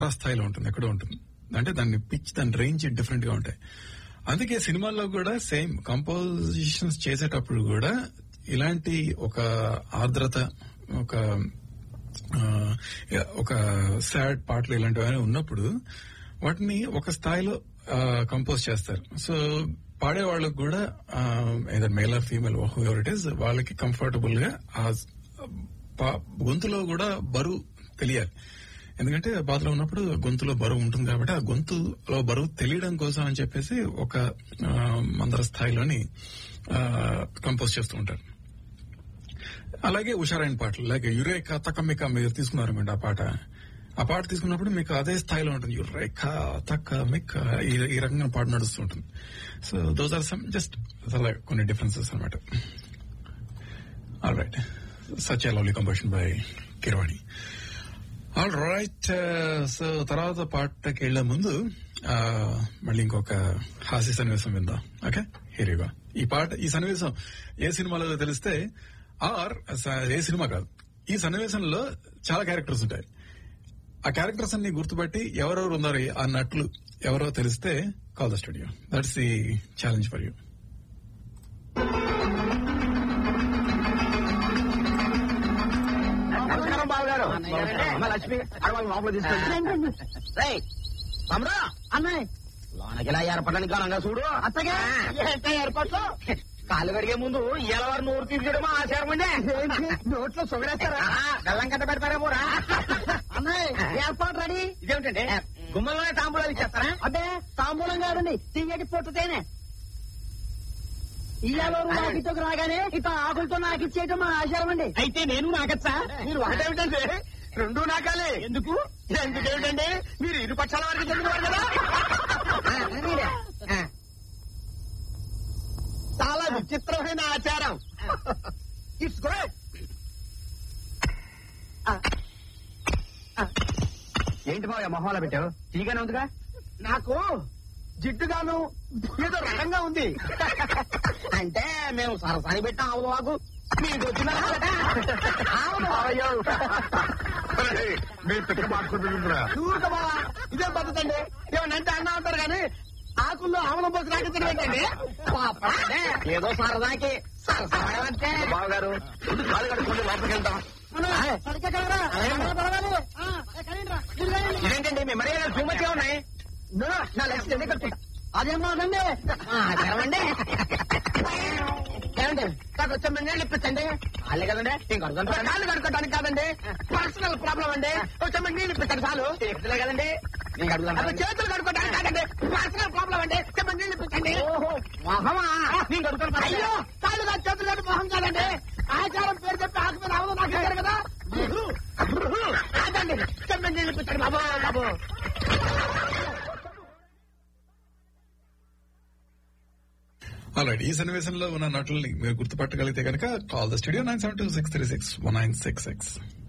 స్థాయిలో ఉంటుంది ఎక్కడో ఉంటుంది అంటే దాన్ని పిచ్ దాని రేంజ్ డిఫరెంట్ గా ఉంటాయి అందుకే సినిమాల్లో కూడా సేమ్ కంపోజిషన్స్ చేసేటప్పుడు కూడా ఇలాంటి ఒక ఆర్ద్రత ఒక ఆ, ఒక సాడ్ పాటలు ఇలాంటివి ఉన్నప్పుడు వాటిని ఒక స్థాయిలో కంపోజ్ చేస్తారు సో పాడే వాళ్ళకు కూడా ఏదైనా male or female ever it is వాళ్ళకి కంఫర్టబుల్ గా ఆ పా- గొంతులో కూడా బరువు తెలియాలి ఎందుకంటే బాధలో ఉన్నప్పుడు గొంతులో బరువు ఉంటుంది కాబట్టి ఆ గొంతులో బరువు తెలియడం కోసం అని చెప్పేసి ఒక ఆ, మందర స్థాయిలోని కంపోజ్ చేస్తూ ఉంటారు అలాగే హుషారైన పాటలు లైక్ యురేకా తక్కమిక మీరు తీసుకున్నారు ఆ పాట ఆ పాట తీసుకున్నప్పుడు మీకు అదే స్థాయిలో ఉంటుంది యురేఖా తక్క మిక్క ఈ ఈ రకంగా పాట నడుస్తూ ఉంటుంది so those are some just అలా కొన్ని డిఫరెన్సెస్ అనమాట all right such lovely composition by Keeravani all right so తర్వాత పాటకి వెళ్లే ముందు ఆ, మళ్ళీ ఇంకొక హాస్య సన్నివేశం విందాం ఓకే హీరోగా ఈ పాట ఈ సన్నివేశం ఏ సినిమాలో తెలిస్తే ఆర్ స- ఏ సినిమా కాదు ఈ సన్నివేశంలో చాలా క్యారెక్టర్స్ ఉంటాయి ఆ క్యారెక్టర్స్ అన్ని గుర్తుపట్టి ఎవరెవరు ఉన్నారు ఆ నట్లు ఎవరో తెలిస్తే call the studio that's the challenge for you నమస్కారం బాబు గారు అమ్మ లక్ష్మి అడవాళ్ళు లోపల తీసుకెళ్ళి తమ్ముడు అన్నయ్య లోనకి ఇలా ఏర్పడడానికి కాలంగా చూడు అత్తగా ఏంటో ఏర్పాట్లు కాలు కడిగే ముందు ఎలవారు నోరు తీసేయడం ఆచారం అండి నోట్లో సొగడేస్తారా బెల్లం కట్ట పెడతారా పోరా అన్నయ్య ఏర్పాటు రెడీ ఇదేమిటండి గుమ్మలోనే తాంబూలాలు ఇచ్చేస్తారా అబ్బే తాంబూలం కాదండి తీయటి పొట్టుతేనే ఇయ్యాలో నాకితోకి రాగానే ఇక ఆకులతో నాకు ఇచ్చేయటం మా ఆచారం అండి అయితే నేను నాకచ్చా మీరు ఒకటేమిటండి రెండు నాకాలే ఎందుకు ఎందుకేమిటండి మీరు ఇరు పక్షాల వరకు చెందినవారు కదా చాలా విచిత్రమైన ఆచారం ఇట్స్ గుడ్ ఏంటి బాబు మొహంలో పెట్టావు తీగానే ఉందిగా నాకు జిడ్డుగాను ఏదో రకంగా ఉంది అంటే మేము సరసాని పెట్టిన ఆవులు వాకు మీకు వచ్చిన మీరు పెద్ద మాట్లాడుకుంటున్నారా చూడక బావా ఇదే పద్ధతి అండి ఏమన్నంటే అన్నా ఉంటారు కానీ ఆకుల్లో ఆవలం పోసి రాకించడం ఏంటండి పాపం అంటే ఏదో సరదాకి సరసాయం అంటే బావగారు ముందు కాలు కడుక్కుంటే లోపలికి వెళ్తాం సరిగ్గా కలరా పర్వాలేదు ఆ, కరీంరా, మీరు వేయండి. ఇదేంటండి మీ మరీ చూమతిగా ఉన్నాయి నో, నా లెక్స్ ఎందుకు కట్టుకుంటా అదేం మాటండి ఏమండి ఏమండి నాకు వచ్చే మంది ఇప్పించండి వాళ్ళే కదండి నేను కడుకుంటాను కాళ్ళు కడుకోవడానికి కాదండి పర్సనల్ ప్రాబ్లం అండి వచ్చే మంది నీళ్ళు ఇప్పించండి చాలు ఇప్పుడే కదండి నేను కడుగుతాను చేతులు కడుకోవడానికి కాదండి పర్సనల్ ప్రాబ్లం అండి చెప్పండి నీళ్ళు ఇప్పించండి మొహమా నేను కడుగుతాను అయ్యో కాళ్ళు కాదు చేతులు కాదు మొహం కాదండి ఆచారం పేరు చెప్పి ఆకు మీద అవదు నాకు ఇచ్చారు కదా కాదండి చెప్పండి నీళ్ళు ఇప్పించండి బాబు బాబు ఆల్రైట్ ఈ సన్నివేశంలో ఉన్న నటుల్ని మీరు గుర్తుపట్టగలిగితే కనుక call the studio nine seven two six three six one nine six six